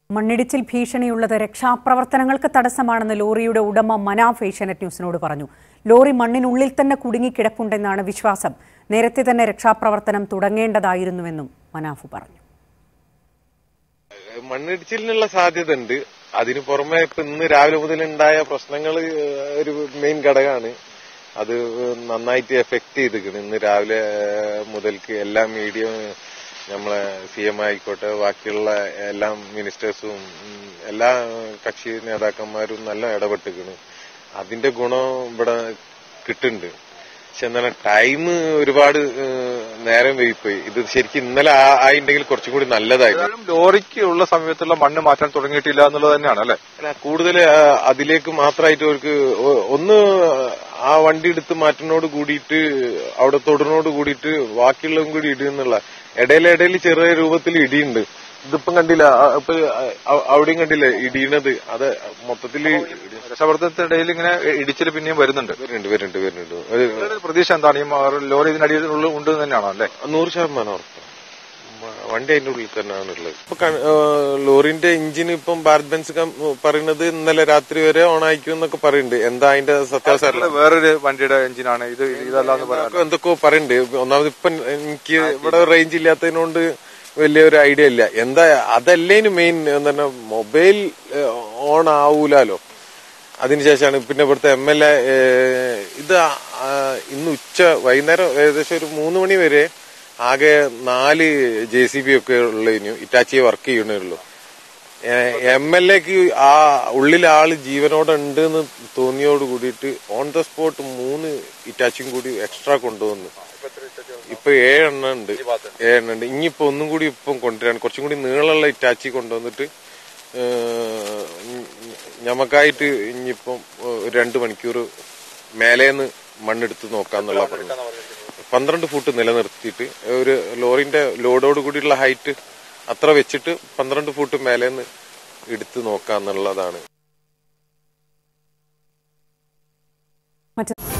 മണ്ണിടിച്ചിൽ ഭീഷണിയുള്ളത് രക്ഷാപ്രവർത്തനങ്ങൾക്ക് തടസ്സമാണെന്ന് ലോറിയുടെ ഉടമ മനാഫ് ഏഷ്യാനെറ്റ് ന്യൂസിനോട് പറഞ്ഞു ലോറി മണ്ണിനുള്ളിൽ തന്നെ കുടുങ്ങിക്കിടപ്പുണ്ടെന്നാണ് വിശ്വാസം നേരത്തെ തന്നെ രക്ഷാപ്രവർത്തനം തുടങ്ങേണ്ടതായിരുന്നുവെന്നും മനാഫ് പറഞ്ഞു മണ്ണിടിച്ചിലിനുള്ള സാധ്യത ഉണ്ട് അതിനു പുറമെ ഇപ്പൊ ഇന്ന് രാവിലെ മുതൽ ഉണ്ടായ പ്രശ്നങ്ങൾ ഒരു മെയിൻ ഘടകമാണ് അത് നന്നായിട്ട് എഫക്ട് ചെയ്തിരിക്കുന്നു ഇന്ന് രാവിലെ മുതൽക്ക് എല്ലാ മീഡിയ നമ്മളെ സി എം ആയിക്കോട്ടെ ബാക്കിയുള്ള എല്ലാ മിനിസ്റ്റേഴ്സും ഉം, എല്ലാ കക്ഷി നേതാക്കന്മാരും നല്ല ഇടപെട്ടിരിക്കുന്നു അതിന്റെ ഗുണം ഇവിടെ കിട്ടുന്നുണ്ട് പക്ഷെ എന്നാലും ടൈം ഒരുപാട് ഏഹ്, നേരം വൈകിപ്പോയി ഇത് ശരിക്കും ഇന്നലെ ആ- ആയിട്ടുണ്ടെങ്കിൽ കുറച്ചും കൂടി നല്ലതായിരുന്നു ഏതായാലും ലോറിക്ക് ഉള്ള സമയത്തുള്ള മണ്ണ് മാറ്റാൻ തുടങ്ങിയിട്ടില്ല എന്നുള്ളത് തന്നെയാണ് അല്ലെ അല്ല കൂടുതൽ അതിലേക്ക് മാത്രമായിട്ട് അവർക്ക് ഒ- ഒന്ന് ആ വണ്ടി എടുത്ത് മാറ്റുന്നോട് കൂടിയിട്ട് അവിടെ തൊടുന്നോട് കൂടിയിട്ട് ബാക്കിയുള്ളതും കൂടി ഇടുന്നുള്ള ഇടയിൽ ഇടയിൽ ചെറിയ രൂപത്തിൽ ഇടിയുണ്ട് ഇതിപ്പം കണ്ടില്ല ആ, ഇപ്പൊ അ- അവിടെയും കണ്ടില്ലേ ഇടിയണത് അത് മൊത്തത്തില് രക്ഷാപ്രവർത്തനത്തിനിടയിൽ ഇങ്ങനെ ഇടിച്ചിൽ പിന്നെയും വരുന്നുണ്ട് വരുന്നുണ്ട് വരുന്നുണ്ട് വരുന്നുണ്ട് ഒരു നിങ്ങളുടെ പ്രതീക്ഷ എന്താണ് ഈ മ- ലോറി ഇതിനടിയിൽ ഉള്ള- ഉണ്ട് എന്ന് തന്നെയാണോ അല്ലെ നൂറ് ശതമാനം ഉറപ്പ് മ- വണ്ടി അതിന്റെ ഉള്ളിൽ തന്നെയാണ് ഉള്ളത് ഇപ്പൊ ക- ഏഹ് ലോറിന്റെ എഞ്ചിൻ ഇപ്പം ഭാരത് ബെൻസ് കം- പറയുന്നത് ഇന്നലെ രാത്രി വരെ ഓൺ ആയിക്കും എന്നൊക്കെ പറയുന്നുണ്ട് എന്താ അതിന്റെ സത്യാവസ്ഥ വേറൊരു വണ്ടിയുടെ എഞ്ചിനാണ് ഇത് ഇതല്ലാന്ന് പറയാം ഒക്കെ എന്തൊക്കെയോ പറയുന്നുണ്ട് ഒന്നാമത് ഇപ്പൊ എനിക്ക് ഇവിടെ റേഞ്ച് ഇല്ലാത്തതിനോണ്ട് വലിയൊരു ഐഡിയ ഇല്ല എന്താ അതല്ലേന് മെയിൻ എന്താണ് മൊബൈൽ ഓൺ ആവൂലാലോ അതിനുശേഷമാണ് പിന്നെ ഇവിടുത്തെ എം എൽ എ ഇത് ആ, ഇന്ന് ഉച്ച വൈകുന്നേരം ഏകദേശം ഒരു മൂന്ന് മണി വരെ ആകെ നാല് ജെ സി ബി ഒക്കെ ഉള്ളതിനു ഇറ്റാച്ചിയെ വർക്ക് ചെയ്യണേ ഉള്ളൂ എം എൽ എക്ക് ആ ഉള്ളിൽ ആള് ജീവനോടെ ഉണ്ട് എന്ന് തോന്നിയോട് കൂടിയിട്ട് ഓൺ ദ സ്പോട്ട് മൂന്ന് ഇറ്റാച്ചിയും കൂടി എക്സ്ട്രാ കൊണ്ടുവന്നു ഇപ്പൊ ഏഴെണ്ണം ഉണ്ട് ഏഴെണ്ണം ഉണ്ട് ഇനിയിപ്പോ ഒന്നും കൂടി ഇപ്പം കൊണ്ടുവരാൻ കുറച്ചും കൂടി നീളമുള്ള ഇറ്റാച്ചി കൊണ്ടുവന്നിട്ട് ഏഹ്, ഞമ്മക്കായിട്ട് ഇനിയിപ്പം ഒരു രണ്ട് മണിക്കൂർ മേലേന്ന് മണ്ണെടുത്ത് നോക്കാന്നുള്ള പറഞ്ഞു പന്ത്രണ്ട് ഫുട്ട് നിലനിർത്തിയിട്ട് ഒരു ലോറിന്റെ ലോഡോട് കൂടിയുള്ള ഹൈറ്റ് അത്ര വെച്ചിട്ട് പന്ത്രണ്ട് ഫുട്ട് മേലേന്ന് എടുത്ത് നോക്കാന്നുള്ളതാണ് മറ്റ്